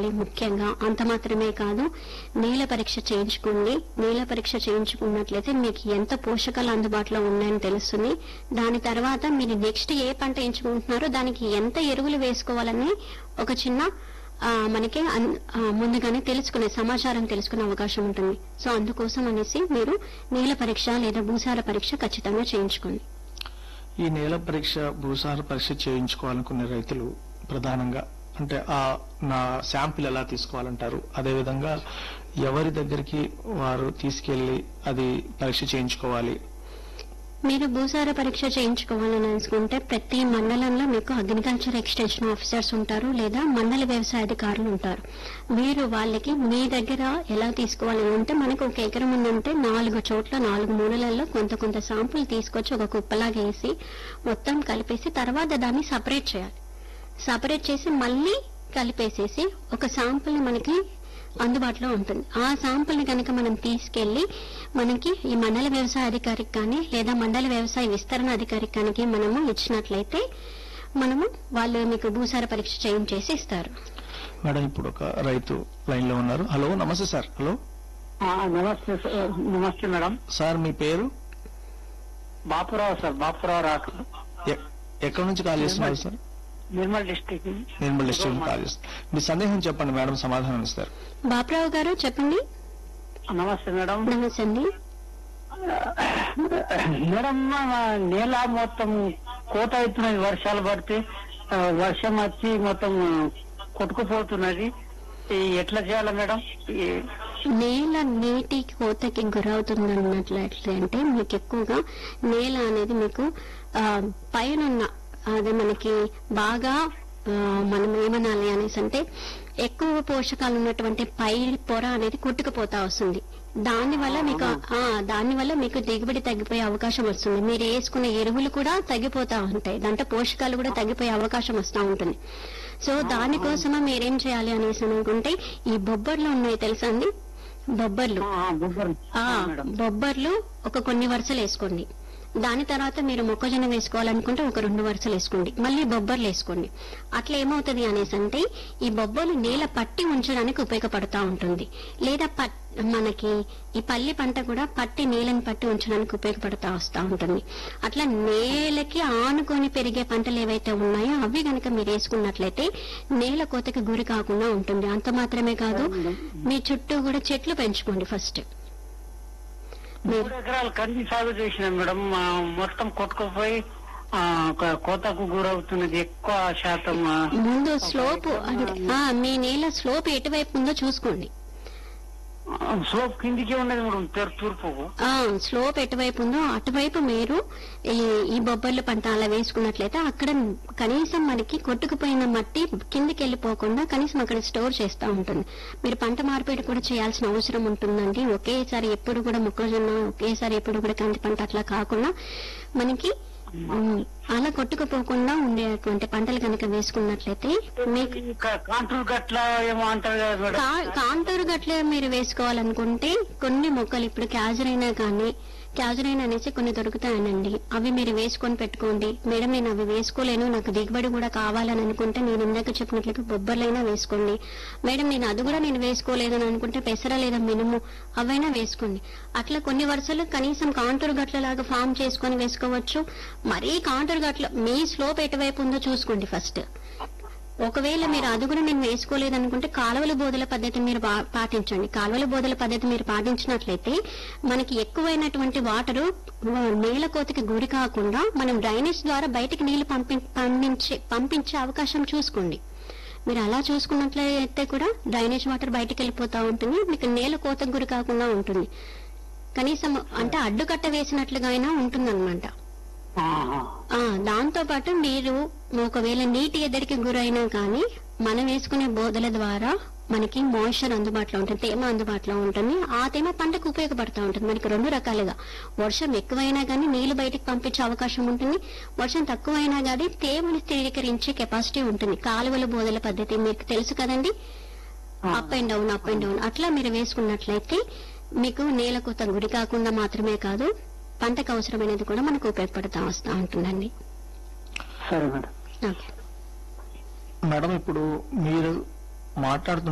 చేయించుకోవాలి ముఖ్యంగా అంత మాత్రమే కాదు నేల పరీక్ష చేయించుకోండి నేల పరీక్ష చేయించుకున్నట్లయితే మీకు ఎంత పోషకాలు అందుబాటులో ఉన్నాయని తెలుస్తుంది దాని తర్వాత మీరు నెక్స్ట్ ఏ పంట ఎంచుకుంటున్నారో దానికి ఎంత ఎరువులు వేసుకోవాలని ఒక చిన్న ఆ, మనకి అన్- ఆ, ముందుగానే తెలుసుకునే సమాచారం తెలుసుకునే అవకాశం ఉంటుంది సో అందుకోసం అనేసి మీరు నేల పరీక్ష లేదా భూసార పరీక్ష ఖచ్చితంగా చేయించుకోండి ఈ నేల పరీక్ష భూసార పరీక్ష చేయించుకోవాలనుకునే రైతులు ప్రధానంగా అంటే ఆ నా శాంపిల్ ఎలా తీసుకోవాలంటారు అదేవిధంగా ఎవరి దగ్గరికి వారు తీసుకెళ్లి అది పరీక్ష చేయించుకోవాలి మీరు భూసార పరీక్ష చేయించుకోవాలని అనుకుంటే ప్రతి మండలంలో మీకు అగ్రికల్చర్ ఎక్స్టెన్షన్ ఆఫీసర్స్ ఉంటారు లేదా మండల వ్యవసాయ అధికారులు ఉంటారు మీరు వాళ్ళకి మీ దగ్గర ఎలా తీసుకోవాలి అంటే మనకు ఒక ఎకరం ఉందంటే నాలుగు చోట్ల నాలుగు మూలలలో కొంత కొంత శాంపుల్ తీసుకొచ్చి ఒక కుప్పలాగా వేసి మొత్తం కలిపేసి తర్వాత దాన్ని సపరేట్ చేయాలి సపరేట్ చేసి మళ్ళీ కలిపేసేసి ఒక శాంపుల్ మనకి అందుబాటులో ఉంటుంది ఆ శాంపుల్ ని కనుక మనం తీసుకెళ్లి మనకి ఈ మండల వ్యవసాయ అధికారికి కానీ లేదా మండల వ్యవసాయ విస్తరణ అధికారికి కానీ మనము ఇచ్చినట్లయితే మనము వాళ్ళు మీకు భూసార పరీక్ష చేయించేసి ఇస్తారు మేడం ఇప్పుడు ఒక రైతు లైన్ లో ఉన్నారు హలో నమస్తే సార్ హలో ఆ, నమస్తే సార్ నమస్తే మేడం సార్ మీ పేరు బాపురావు సార్ బాపురావు రాక ఎ- ఎక్కడి నుంచి కాల్ చేస్తున్నారు sir Nirmal district Nirmal district నుంచి కాల్ చేస్తున్నారు మీ సందేహం చెప్పండి మేడం సమాధానం ఇస్తారు బాపురావు గారు చెప్పండి నమస్తే మేడం నమస్తే అండి మేడం మా నేల మొత్తం కోత అవుతున్నది వర్షాలు పడితే ఆ, వర్షం వచ్చి మొత్తం కొట్టుకుపోతున్నది ఈ ఎట్లా చేయాలి మేడం ఈ నేల నీటి కోతకి గురవుతుంది అన్నట్లయితే అంటే మీకు ఎక్కువగా నేల అనేది మీకు ఆ, పైనున్న అదే మనకి బాగా ఆ, మనం ఏమనాలి అనేసి అంటే ఎక్కువ పోషకాలు ఉన్నటువంటి పై పొర అనేది కొట్టుకుపోతా వస్తుంది దాని వల్ల మీకు ఆ దాని వల్ల మీకు దిగుబడి తగ్గిపోయే అవకాశం వస్తుంది మీరు వేసుకునే ఎరువులు కూడా తగ్గిపోతా ఉంటాయి దాంట్లో పోషకాలు కూడా తగ్గిపోయే అవకాశం వస్తూ ఉంటుంది సో దానికోసమే మీరేం చేయాలి అనేసి అనుకుంటే ఈ బొబ్బర్లు ఉన్నాయి తెలుసా అండి బొబ్బర్లు ఆ, బొబ్బరు. ఆ ఆ, మేడం బొబ్బర్లు ఒక కొన్ని వరుసలు వేసుకోండి దాని తర్వాత మీరు మొక్కజొన్న వేసుకోవాలనుకుంటే ఒక రెండు వరుసలు వేసుకోండి మళ్ళీ బొబ్బర్లు వేసుకోండి అట్లా ఏమవుతుంది అనేసి అంటే ఈ బొబ్బర్లు నేల పట్టి ఉంచడానికి ఉపయోగపడుతూ ఉంటుంది లేదా పట్- మనకి ఈ పల్లి పంట కూడా పట్టి నేలను పట్టి ఉంచడానికి ఉపయోగపడుతూ వస్తూ ఉంటుంది అట్లా నేలకి ఆనుకొని పెరిగే పంటలు ఏవైతే ఉన్నాయో అవి గనక మీరు వేసుకున్నట్లయితే నేల కోతకి గురి కాకుండా ఉంటుంది అంత మాత్రమే కాదు మీ చుట్టూ కూడా చెట్లు పెంచుకోండి ఫస్ట్ మీరు మూడు ఎకరాలు కంది సాగు చేసిన మేడం ఆ, మొత్తం కొట్టుకుపోయి ఆ, ఒక కోతకు గురవుతున్నది ఎక్కువ శాతం ఆ, ముందు స్లోప్ అంటే ఆ, మీ నేల స్లోప్ ఎటువైపు ఉందో చూసుకోండి స్లోప్ కిందికి ఉన్నది మేడం తూర్- తూర్పుకు ఆ స్లోప్ ఎటువైపు ఉందో అటువైపు మీరు ఈ ఈ బొబ్బర్ల పంట అలా వేసుకున్నట్లయితే అక్కడ కనీసం మనకి కొట్టుకుపోయిన మట్టి కిందికి వెళ్ళిపోకుండా కనీసం అక్కడ స్టోర్ చేస్తూ ఉంటుంది మీరు పంట మార్పిడి కూడా చేయాల్సిన అవసరం ఉంటుందండి ఒకేసారి ఎప్పుడు కూడా మొక్కజొన్న ఒకేసారి ఎప్పుడు కూడా కంది పంట అట్లా కాకుండా మనకి ఉమ్, అలా కొట్టుకుపోకుండా ఉండేటువంటి పంటలు కనుక వేసుకున్నట్లయితే మీకు ఇంకా కాంటూర్ గట్ల ఏమో అంటారు కదా మేడం కా- కాంటూరు గట్లే మీరు వేసుకోవాలనుకుంటే కొన్ని మొక్కలు ఇప్పుడు క్యాజరైనా కానీ క్యాజరైన్ అనేసి కొన్ని దొరుకుతాయనండి అవి మీరు వేసుకొని పెట్టుకోండి మేడం నేను అవి వేసుకోలేను నాకు దిగుబడి కూడా కావాలని అనుకుంటే నేను ఇందాక చెప్పినట్లుగా బొబ్బర్లైనా వేసుకోండి మేడం నేను అది కూడా నేను వేసుకోలేదు అని అనుకుంటే పెసర లేదా మినుము అవైనా వేసుకోండి అట్లా కొన్ని వరుసలు కనీసం కాంటూరు గట్ల లాగా ఫామ్ చేసుకొని వేసుకోవచ్చు మరీ కాంటూరు గట్ల మీ స్లోప్ ఎటువైపు ఉందో చూసుకోండి ఫస్ట్ ఒకవేళ మీరు అది కూడా నేను వేసుకోలేదు అనుకుంటే కాలువల బోధల పద్ధతి మీరు పా- పాటించండి కాలువల బోధల పద్ధతి మీరు పాటించినట్లయితే మనకి ఎక్కువైనటువంటి వాటరు నేల కోతకి గురి కాకుండా మనం డ్రైనేజ్ ద్వారా బయటికి నీళ్లు పంపి పంపించే పంపించే అవకాశం చూసుకోండి మీరు అలా చూసుకున్నట్లయితే కూడా డ్రైనేజ్ వాటర్ బయటికి వెళ్ళిపోతా ఉంటుంది మీకు నేల కోతకు గురి కాకుండా ఉంటుంది కనీసం అంటే అడ్డుకట్ట వేసినట్లుగా అయినా ఉంటుందన్నమాట ఆహా. ఆ దాంతో పాటు మీరు ఒకవేళ నీటి ఎద్దడికి గురైనా కానీ మనం వేసుకునే బోధల ద్వారా మనకి మాయిశ్చర్ అందుబాటులో ఉంటుంది తేమ అందుబాటులో ఉంటుంది ఆ తేమ పంటకు ఉపయోగపడుతూ ఉంటుంది మనకి రెండు రకాలుగా వర్షం ఎక్కువైనా కానీ నీళ్లు బయటికి పంపించే అవకాశం ఉంటుంది వర్షం తక్కువైనా కానీ తేమని స్థిరీకరించే కెపాసిటీ ఉంటుంది కాలువల బోధల పద్ధతి మీకు తెలుసు కదండి up and down up and down అట్లా మీరు వేసుకున్నట్లయితే మీకు నేల కొత్త గురి కాకుండా మాత్రమే కాదు పంటకు అవసరమైనది కూడా మనకు ఉపయోగపడతా వస్తూ ఉంటుందండి సరే మేడం ఓకే మేడం ఇప్పుడు మీరు మాట్లాడుతున్న